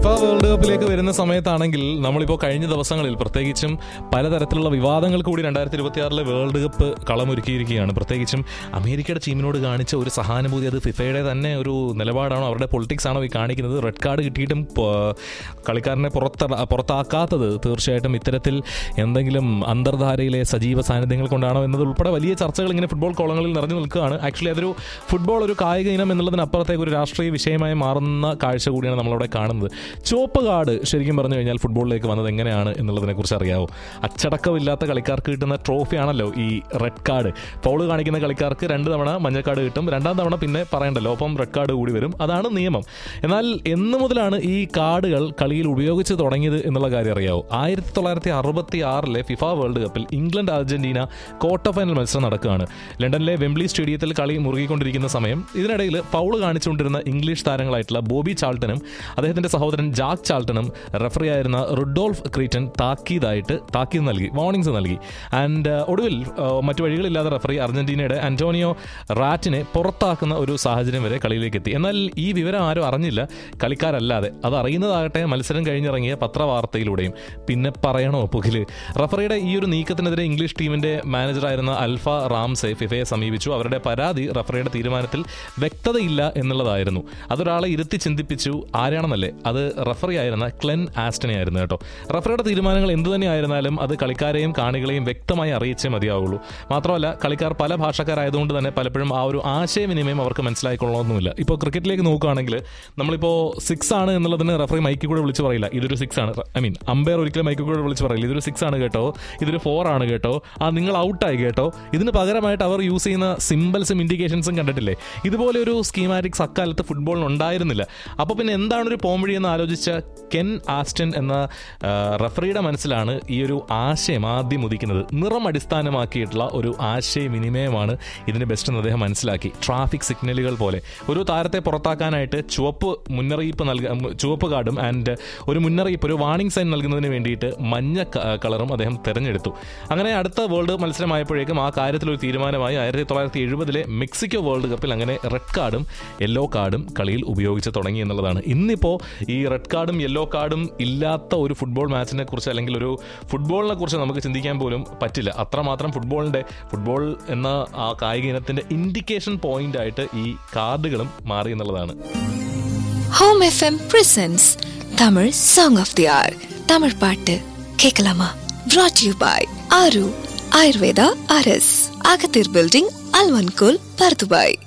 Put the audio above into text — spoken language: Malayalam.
ഫിഫ വേൾഡ് കപ്പിലേക്ക് വരുന്ന സമയത്താണെങ്കിൽ നമ്മളിപ്പോൾ കഴിഞ്ഞ ദിവസങ്ങളിൽ പ്രത്യേകിച്ചും പലതരത്തിലുള്ള വിവാദങ്ങൾ കൂടി രണ്ടായിരത്തി ഇരുപത്തി ആറിലെ വേൾഡ് കപ്പ് കളമൊരുക്കിയിരിക്കുകയാണ് പ്രത്യേകിച്ചും അമേരിക്കയുടെ ടീമിനോട് കാണിച്ച ഒരു സഹാനുഭൂതി അത് ഫിഫയുടെ തന്നെ ഒരു നിലപാടാണോ അവരുടെ പൊളിറ്റിക്സ് ആണോ ഈ കാണിക്കുന്നത് റെഡ് കാർഡ് കിട്ടിയിട്ടും പ- കളിക്കാരനെ പുറത്ത പുറത്താക്കാത്തത് തീർച്ചയായിട്ടും ഇത്തരത്തിൽ എന്തെങ്കിലും അന്തർധാരയിലെ സജീവ സാന്നിധ്യങ്ങൾ കൊണ്ടാണോ എന്നത് ഉൾപ്പെടെ വലിയ ചർച്ചകൾ ഇങ്ങനെ ഫുട്ബോൾ കോളങ്ങളിൽ നിറഞ്ഞു നിൽക്കുകയാണ് ആക്ച്വലി അതൊരു ഫുട്ബോൾ ഒരു കായിക ഇനം എന്നുള്ളതിനപ്പുറത്തേക്ക് ഒരു രാഷ്ട്രീയ വിഷയമായി മാറുന്ന കാഴ്ച കൂടിയാണ് നമ്മളവിടെ കാണുന്നത് ചുവപ്പ് കാർഡ് ശരിക്കും പറഞ്ഞു കഴിഞ്ഞാൽ ഫുട്ബോളിലേക്ക് വന്നത് എങ്ങനെയാണ് എന്നുള്ളതിനെക്കുറിച്ച് അറിയാവോ അച്ചടക്കമില്ലാത്ത കളിക്കാർക്ക് കിട്ടുന്ന ട്രോഫിയാണല്ലോ ഈ റെഡ് കാർഡ് ഫൗള് കാണിക്കുന്ന കളിക്കാർക്ക് രണ്ട് തവണ മഞ്ഞക്കാർഡ് കിട്ടും രണ്ടാം തവണ പിന്നെ പറയണ്ടല്ലോ ഒപ്പം റെഡ് കാർഡ് കൂടി വരും അതാണ് നിയമം എന്നാൽ എന്ന് മുതലാണ് ഈ കാർഡുകൾ കളിയിൽ ഉപയോഗിച്ച് തുടങ്ങിയത് എന്നുള്ള കാര്യം അറിയാവോ ആയിരത്തി തൊള്ളായിരത്തി അറുപത്തി ആറിലെ ഫിഫ വേൾഡ് കപ്പിൽ ഇംഗ്ലണ്ട് അർജന്റീന ക്വാർട്ടർ ഫൈനൽ മത്സരം നടക്കുകയാണ് ലണ്ടനിലെ വെംബ്ലി സ്റ്റേഡിയത്തിൽ കളി മുറുകിക്കൊണ്ടിരിക്കുന്ന സമയം ഇതിനിടയിൽ ഫൗള് കാണിച്ചുകൊണ്ടിരുന്ന ഇംഗ്ലീഷ് താരങ്ങളായിട്ടുള്ള ബോബി ചാൾട്ടനും അദ്ദേഹത്തിന്റെ സഹോദരൻ ജാക്ക് ചാൾട്ടനും റെഫറി ആയിരുന്ന റുഡോൾഫ് ക്രീറ്റൻ താക്കീതായിട്ട് താക്കീത് നൽകി വാർണിംഗ്സ് നൽകി ആൻഡ് ഒടുവിൽ ആ, മറ്റു വഴികളില്ലാതെ റെഫറി അർജന്റീനയുടെ അന്റോണിയോ റാറ്റിനെ പുറത്താക്കുന്ന ഒരു സാഹചര്യം വരെ കളിയിലേക്ക് എത്തി എന്നാൽ ഈ വിവരം ആരും അറിഞ്ഞില്ല കളിക്കാരല്ലാതെ അത് അറിയുന്നതാകട്ടെ മത്സരം കഴിഞ്ഞിറങ്ങിയ പത്രവാർത്തയിലൂടെയും പിന്നെ പറയണോ പുകില് റഫറിയുടെ ഈ ഒരു നീക്കത്തിനെതിരെ ഇംഗ്ലീഷ് ടീമിന്റെ മാനേജറായിരുന്ന അൽഫ റാംസെ ഫിഫയെ സമീപിച്ചു അവരുടെ പരാതി റഫറിയുടെ തീരുമാനത്തിൽ വ്യക്തതയില്ല എന്നുള്ളതായിരുന്നു അതൊരാളെ ഇരുത്തി ചിന്തിപ്പിച്ചു ആരാണെന്നല്ലേ അത് റഫറി ആയിരുന്ന ക്ലെൻ ആസ്റ്റനെ ആയിരുന്നു കേട്ടോ റഫറിയുടെ തീരുമാനങ്ങൾ എന്തു തന്നെയായിരുന്നാലും അത് കളിക്കാരെയും കാണികളെയും വ്യക്തമായി അറിയിച്ചേ മതിയാവുള്ളൂ മാത്രമല്ല കളിക്കാർ പല ഭാഷക്കാരായതുകൊണ്ട് തന്നെ പലപ്പോഴും ആ ഒരു ആശയവിനിമയം അവർക്ക് മനസ്സിലായിക്കൊള്ളണമെന്നില്ല ഇപ്പോൾ ക്രിക്കറ്റിലേക്ക് നോക്കുകയാണെങ്കിൽ നമ്മളിപ്പോൾ സിക്സ് ആണ് എന്നുള്ളതിന് റഫറി മൈക്കിൽ കൂടെ വിളിച്ച് പറയില്ല ഇതൊരു സിക്സ് ആണ് ഐ മീൻ അമ്പയർ ഒരിക്കലും മൈക്കിൽ കൂടെ വിളിച്ച് പറയില്ല ഇതൊരു സിക്സ് ആണ് കേട്ടോ ഇതൊരു ഫോർ ആണ് കേട്ടോ ആ നിങ്ങൾ ഔട്ടായി കേട്ടോ ഇതിന് പകരമായിട്ട് അവർ യൂസ് ചെയ്യുന്ന സിമ്പിൾസും ഇൻഡിക്കേഷൻസും കണ്ടിട്ടില്ലേ ഇതുപോലെ ഒരു സ്കീമാറ്റിക്സ് അക്കാലത്ത് ഫുട്ബോളിന് ഉണ്ടായിരുന്നില്ല അപ്പോൾ പിന്നെ എന്താണ് ഒരു പോംവഴി എന്ന് ആലോചിച്ച കെൻ ആസ്റ്റൻ എന്ന ആ, റഫറിയുടെ മനസ്സിലാണ് ഈ ഒരു ആശയം ആദ്യം ഉദിക്കുന്നത് നിറം അടിസ്ഥാനമാക്കിയിട്ടുള്ള ഒരു ആശയവിനിമയമാണ് ഇതിന് ബെസ്റ്റ് എന്ന് അദ്ദേഹം മനസ്സിലാക്കി ട്രാഫിക് സിഗ്നലുകൾ പോലെ ഒരു താരത്തെ പുറത്താക്കാനായിട്ട് ചുവപ്പ് മുന്നറിയിപ്പ് നൽക ചുവപ്പ് കാർഡും ആൻഡ് ഒരു മുന്നറിയിപ്പ് ഒരു വാർണിംഗ് സൈൻ നൽകുന്നതിന് വേണ്ടിയിട്ട് മഞ്ഞ ക- കളറും അദ്ദേഹം തിരഞ്ഞെടുത്തു അങ്ങനെ അടുത്ത വേൾഡ് മത്സരമായപ്പോഴേക്കും ആ കാര്യത്തിൽ ഒരു തീരുമാനമായി ആയിരത്തി തൊള്ളായിരത്തി എഴുപതിലെ മെക്സിക്കോ വേൾഡ് കപ്പിൽ അങ്ങനെ റെഡ് കാർഡും യെല്ലോ കാർഡും കളിയിൽ ഉപയോഗിച്ച് തുടങ്ങി എന്നുള്ളതാണ് ഇന്നിപ്പോൾ ഈ റെഡ് കാർഡും യെല്ലോ കാർഡും ഇല്ലാത്ത ഒരു ഫുട്ബോൾ മാച്ചിനെ കുറിച്ച് അല്ലെങ്കിൽ ഒരു ഫുട്ബോളിനെ കുറിച്ച് നമുക്ക് ചിന്തിക്കാൻ പോലും പറ്റില്ല അത്രമാത്രം ഫുട്ബോളിന്റെ ഫുട്ബോൾ എന്ന ആ കായിക ഇനത്തിന്റെ ഇൻഡിക്കേഷൻ പോയിന്റ് ആയിട്ട് ഈ കാർഡുകളും മാറി എന്നുള്ളതാണ് home FM presents Tamil song of the hour Tamil பாட்டு கேட்கலாமா brought you by Aaru Ayurveda அரஸ் அகத்தீர் பில்டிங் அல்வன்கோல் பர்துபாய்